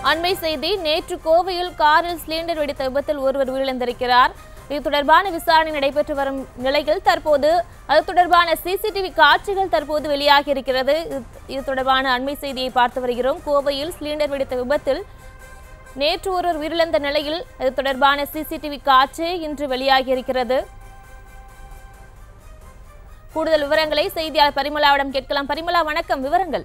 அண்மை செய்தி நேற்று கோவையில் காரில் சிலிண்டர் வெடித்த விபத்தில் ஒருவர் உயிரிழந்திருக்கிறார் இது தொடர்பான விசாரணை நடைபெற்று வரும் நிலையில் தற்போது அது தொடர்பான சிசிடிவி காட்சிகள் தற்போது வெளியாகி இருக்கிறது இது- இது தொடர்பான அண்மை செய்தியை பார்த்து வருகிறோம் கோவையில் சிலிண்டர் வெடித்த விபத்தில் நேற்று ஒருவர் உயிரிழந்த நிலையில் இது தொடர்பான சிசிடிவி காட்சி இன்று வெளியாகி இருக்கிறது கூடுதல் விவரங்களை செய்தியாளர் பரிமளாவிடம் கேட்கலாம் பரிமளா வணக்கம் விவரங்கள்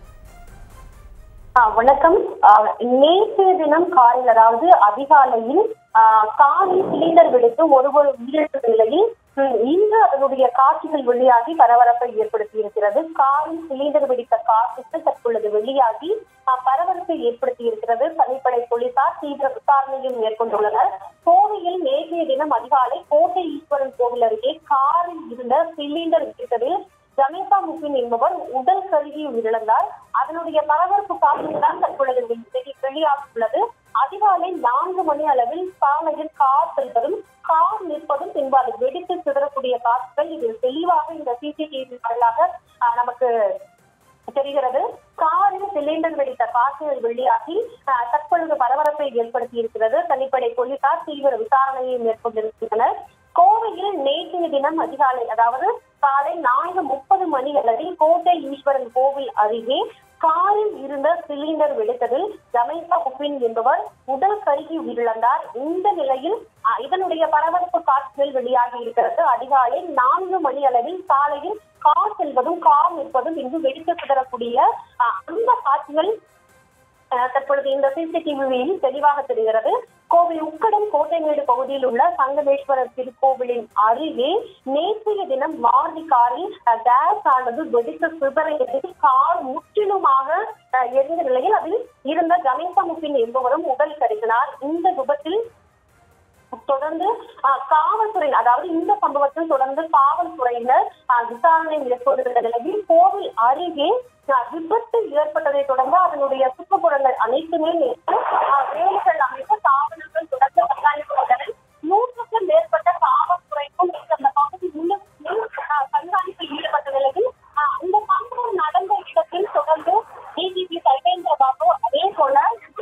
ஆ, வணக்கம் ஆ, நேற்றைய தினம் காலையில் அதாவது அதிகாலையில் ஆ, காரில் சிலிண்டர் வெடித்து ஒருவர் உயிரிழந்த நிலையில் ம், இன்று அதனுடைய காட்சிகள் வெளியாகி பரபரப்பை ஏற்படுத்தி இருக்கிறது காரில் சிலிண்டர் வெடித்த காட்சிகள் தற்பொழுது வெளியாகி ஆ, பரபரப்பை ஏற்படுத்தி இருக்கிறது தனிப்படை போலீசார் தீவிர விசாரணையும் மேற்கொண்டுள்ளனர் கோவையில் நேற்றைய தினம் அதிகாலை கோட்டை ஈஸ்வரன் கோவில் அருகே காரில் இருந்த சிலிண்டர் வெடித்ததில் ஜமேசா முபின் என்பவர் உடல் கருகி உயிரிழந்தார் அதனுடைய பரபரப்பு காரணம்தான் தற்பொழுது வெளி- வெளியாகியுள்ளது அதிகாலை நான்கு மணி அளவில் சாலையில் கார் செல்வதும் கார் நிற்பதும் பின்பு அது வெடித்து சிதறக்கூடிய காட்சிகள் இதில் தெளிவாக இந்த சிசிடிவி வாயிலாக ஆஹ், நமக்கு தெரிகிறது காரில் சிலிண்டர் வெடித்த காட்சிகள் வெளியாகி ஆஹ், தற்பொழுது பரபரப்பை ஏற்படுத்தி இருக்கிறது தனிப்படை போலீசார் தீவிர விசாரணையை மேற்கொண்டிருக்கின்றனர் கோவையில் நேற்றைய தினம் அதிகாலை அதாவது காலை நான்கு முப்பது மணி அளவில் கோட்டை ஈஸ்வரன் கோவில் அருகே காரில் இருந்த சிலிண்டர் வெடித்ததில் ஜமைசா உப்பின் என்பவர் உடல் கருகி உயிரிழந்தார் இந்த நிலையில் அஹ், இதனுடைய பரபரப்பு காட்சிகள் வெளியாகி இருக்கிறது அதிகாலை நான்கு மணி அளவில் சாலையில் கார் செல்வதும் கார் நிற்பதும் இங்கு வெடித்து சிதறக்கூடிய அஹ், அந்த காட்சிகள் அஹ், தற்பொழுது இந்த சிசிடிவியில் தெளிவாக தெரிகிறது கோவை உக்கடம் கோட்டைமேடு பகுதியில் உள்ள சங்கமேஸ்வரர் திருக்கோவிலின் அருகே நேற்றைய தினம் மாருதி காரில் அஹ், கேஸ் ஆனது வெடித்து சிதறியது கார் முற்றிலுமாக அஹ், எரிந்த நிலையில் அதில் இருந்த கணேசமுப்பின் என்பவரும் உடல் கருகினார் இந்த விபத்தில் தொடர்ந்து அஹ், காவல்துறை அதாவது இந்த சம்பவத்தில் தொடர்ந்து காவல்துறையினர் அஹ், விசாரணை மேற்கொண்டிருந்த நிலையில் கோவில் அருகே அஹ், விபத்து ஏற்பட்டதை தொடர்ந்து அதனுடைய சுற்றுப்புறங்கள் அனைத்துமே நேற்று அஹ், வேலைகள் அமைத்து காவலர்கள் தொடர்ந்து கண்காணித்து வந்தனர் நூற்றுக்கும் மேற்பட்ட காவல்துறைக்கும் நேற்று அந்த பகுதி முழுவதும் அஹ், கண்காணிப்பில் ஈடுபட்ட நிலையில் அஹ், அந்த சம்பவம் நடந்த இடத்தில் தொடர்ந்து டிஜிபி சைலேந்திர பாபு அதே போல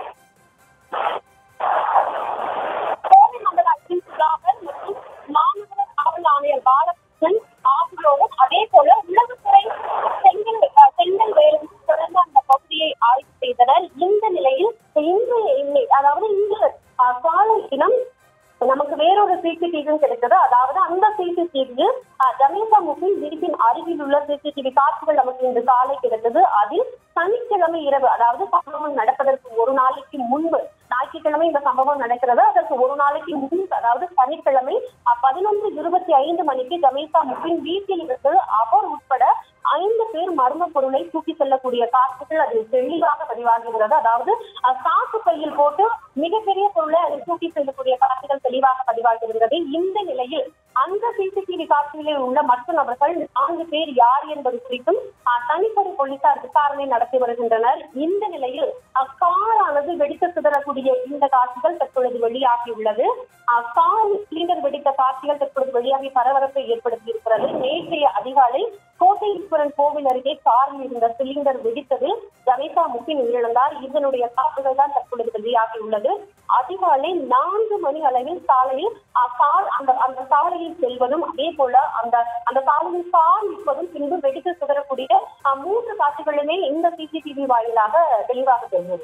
கோவை மண்டல அர்ஜுன் சுதாகர் மற்றும் மாநகர காவல் ஆணையர் பாலகிருஷ்ணன் ஆகியோரும் அதே போல உளவுத்துறை செங்கல் அஹ், செங்கல் வேலும் தொடர்ந்து அந்த பகுதியை ஆய்வு செய்தனர் இந்த நிலையில் இன்று இன்னை- அதாவது இன்று அஹ், காலை தினம் நமக்கு வேறொரு சிசிடிவியும் கிடைத்தது அதாவது அந்த சிசிடிவியில் ஜமீசா முகில் வீட்டின் அருகில் உள்ள சிசிடிவி காட்சிகள் நமக்கு இன்று காலை கிடைத்தது அதில் சனிக்கிழமை இரவு அதாவது சம்பவம் நடப்பதற்கு ஒரு நாளைக்கு முன்பு ஞாயிற்றுக்கிழமை இந்த சம்பவம் நடக்கிறது அதற்கு ஒரு நாளைக்கு முன்பு அதாவது சனிக்கிழமை பதினொன்று இருபத்தி ஐந்து மணிக்கு ஜமீசா முகின் வீட்டில் இருந்து அவர் உட்பட ஐந்து பேர் மர்ம பொருளை தூக்கி செல்லக்கூடிய காட்சிகள் அதில் தெளிவாக பதிவாகிறது அதாவது அஹ், சாக்கு பையில் போட்டு மிகப்பெரிய பொருளை அதில் தூக்கி செல்லக்கூடிய காட்சிகள் தெளிவாக பதிவாகிறது இந்த நிலையில் அந்த சிசிடிவி காட்சிகளில் உள்ள மற்ற நபர்கள் நான்கு பேர் யார் என்பது குறித்தும் அஹ், தனிப்படை போலீசார் விசாரணை நடத்தி வருகின்றனர் இந்த நிலையில் அக்காரானது வெடித்து சிதறக்கூடிய இந்த காட்சிகள் தற்பொழுது வெளியாகியுள்ளது அஹ், கார் சிலிண்டர் வெடித்த காட்சிகள் தற்பொழுது வெளியாகி பரபரப்பை ஏற்படுத்தி இருக்கிறது நேற்றைய அதிகாலை கோட்டை ஈஸ்வரன் கோவில் அருகே காரில் இருந்த சிலிண்டர் வெடித்ததில் ஜமேசா முக்கின் உயிரிழந்தார் இதனுடைய காப்புகள் தான் தற்பொழுது வெளியாகியுள்ளது அதிகாலை நான்கு மணி அளவில் சாலையில் அஹ், கார் அந்த அந்த சாலையில் செல்வதும் அதே போல அந்த அந்த சாலையில் கார் நிற்பதும் பின்பு வெடித்து சிதறக்கூடிய அஹ், மூன்று காட்சிகளுமே இந்த சிசிடிவி வாயிலாக தெளிவாக தெரிகிறது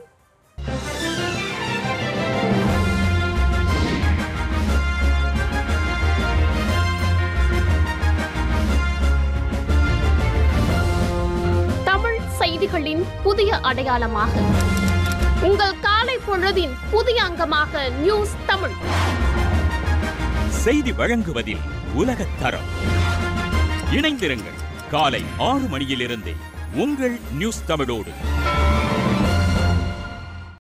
தமிழ் செய்திகளின் புதிய அடையாளமாக உங்கள் காலை பொழுதின் புதிய அங்கமாக நியூஸ் தமிழ் செய்தி வழங்குவதில் உலகத் தரம் இணைந்திருங்கள் காலை ஆறு மணியிலிருந்தே உங்கள் நியூஸ் தமிழோடு